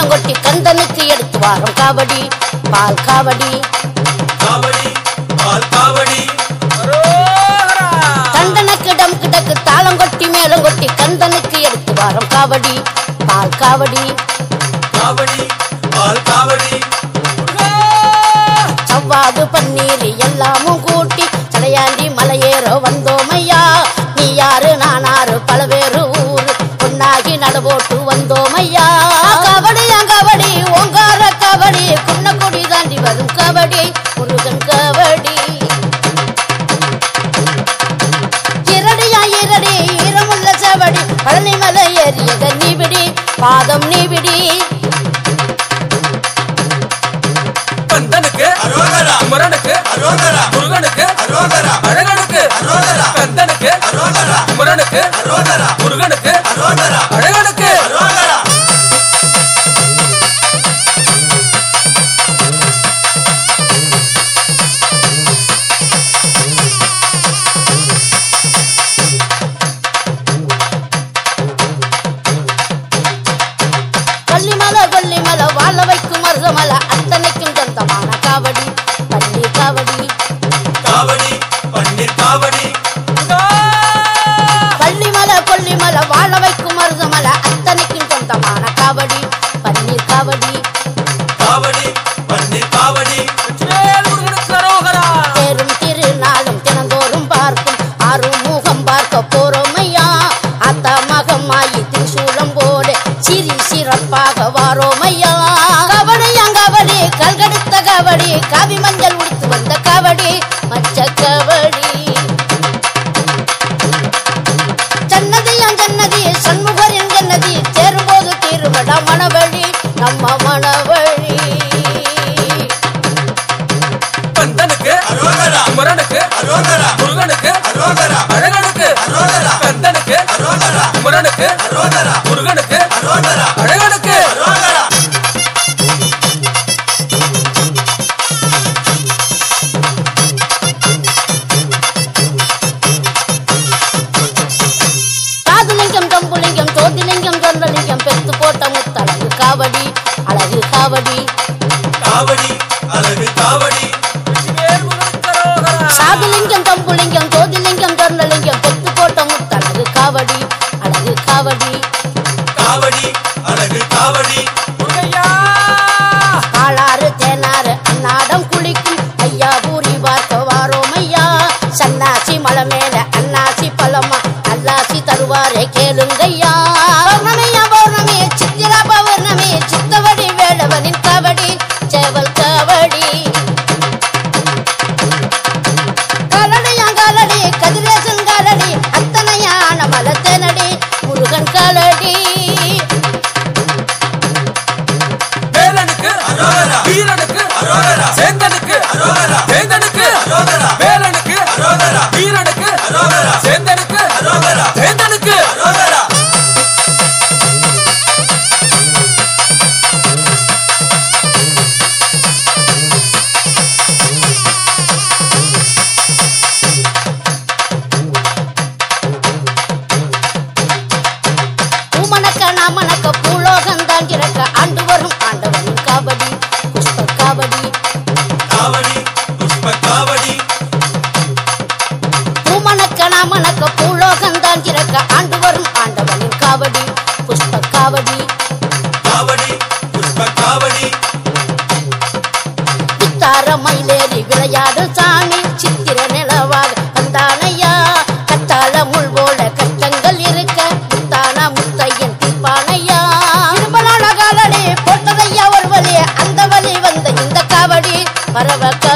மேளம் கொட்டி கந்தனுக்கு எடுத்து வாரம் காவடி பால் காவடி காவடி பால் காவடி கண்டனுக்கு டம் கிடக்கு தாளம் கொட்டி மேளம் கொட்டி கந்தனுக்கு எடுத்து வாரம் காவடி பால் காவடி காவடி பால் காவடி சவ்வாது பன்னீர் எல்லாமும் கூட்டி சடையாண்டி மலையேற வந்தோமையா நீ யாரு நானாரு பல பேரு ஊரு பொன்னாகி நடபோட்டு வந்தோமையா கபடி கபடி ஓங்கார கபடி குன்னக்குடி தாண்டி வரும் கபடி முருகன் கபடி இரடியா இரடி ஈரமுள்ள செவடி பழனி மலை ஏறியத நீவிடி பாதம் நீவிடி கந்தனுக்கு அரோகரா குமரனுக்கு அரோகரா முருகனுக்கு அரோகரா அழகனுக்கு அரோகரா கந்தனுக்கு அரோகரா குமரனுக்கு அரோகரா முருகனுக்கு அரோகரா அழகனுக்கு அரோகரா கொல்லிமலை கொல்லிமலை வாழ வைக்கும் மருதமலை அத்தனைக்கும் சொந்தமான காவடி பள்ளி காவடி காவடி பன்னீர் காவடி பள்ளிமலை கொல்லிமலை வாழ வைக்கும் மருதமலை அத்தனைக்கும் சொந்தமான காவடி பன்னீர் காவடி காவடி பன்னீர் காவடி வெற்றிவேல் முருகனுக்கு அரோகரா தேரும் திருநாளும் தினந்தோறும் பார்க்கும் ஆறும் முகம் பார்க்க போறோம் ஐயா அத்த மகமாயி திரிசூலம் போல சிரி சிறப்பாக வாரோம் ஐயா கபடியா கபடி கல்கடுத்த கபடி காவி மஞ்சள் உடுத்து வந்த கபடி மச்ச கபடி ஜன்னதியா ஜன்னதி சண்முகரின் ஜன்னதி சேரும்போது தீருமடா மணவழி நம்ம மணவழி கந்தனுக்கு அரோகரா குமரனுக்கு அரோகரா முருகனுக்கு அரோகரா அழகனுக்கு அரோகரா கந்தனுக்கு அரோகரா குமரனுக்கு அரோகரா முருகனுக்கு அரோகரா அழகனுக்கு அரோகரா காதுலிங்கம் கம்புலிங்கம் ஜோதிலிங்கம் சொந்தலிங்கம் பெத்து போட்ட முத்தழகு காவடி அழகு காவடி காவடி அழகு காவடி வெற்றிவேல் முருகனுக்கு அரோகரா சாதுலிங்கம் கம்புலிங்கம் ஜோதிலிங்கம் சொந்தலிங்கம் பெத்து போட்ட முத்தழகு காவடி அழகு காவடி காவடி அழகு காவடி முருகையா ஆளாறு தேனாறு அன்னாடம் குளிக்கும் ஐயா பூரி பார்க்க வாரோம் ஐயா சன்னாசி மலை மேல அன்னாசி பழமா அல்லாசி தருவாரே கேளுங்கய்யா பௌர்ணமியா பௌர்ணமி சித்திரா பௌர்ணமி சித்தவடி வேளவனின் கபடி சேவல் கபடி காலடியா காலடி கதிரேசன் காலடி அத்தனையான மலை தேனடி முருகன் காலடி வேலனுக்கு அரோகரா வீரனுக்கு அரோகரா சேந்தனுக்கு அரோகரா வேந்தனுக்கு அரோகரா வேலனுக்கு அரோகரா வீரனுக்கு அரோகரா சேந்தனுக்கு அரோகரா வேந்தனுக்கு அரோகரா பூமணக்க நாமணக்க பூலோகம் தான் கிடக்க ஆண்டு வரும் ஆண்டவனின் காவடி புஷ்ப காவடி காவடி புஷ்ப காவடி பூமணக்க நாமணக்க பூலோகம் தான் கிடக்க ஆண்டு வரும் ஆண்டவனின் காவடி புஷ்ப காவடி காவடி புஷ்ப காவடி புத்தார மயிலேறி விளையாடு சாமி சித்திர நிலவாக வந்தானையா கத்தாழ முள் போல கஷ்டங்கள் இருக்க முத்தான முத்தையன் தீர்ப்பானையா இரும்பலான காலடி போட்டதையா ஒரு வழி அந்த வழி வந்த இந்த காவடி பரவ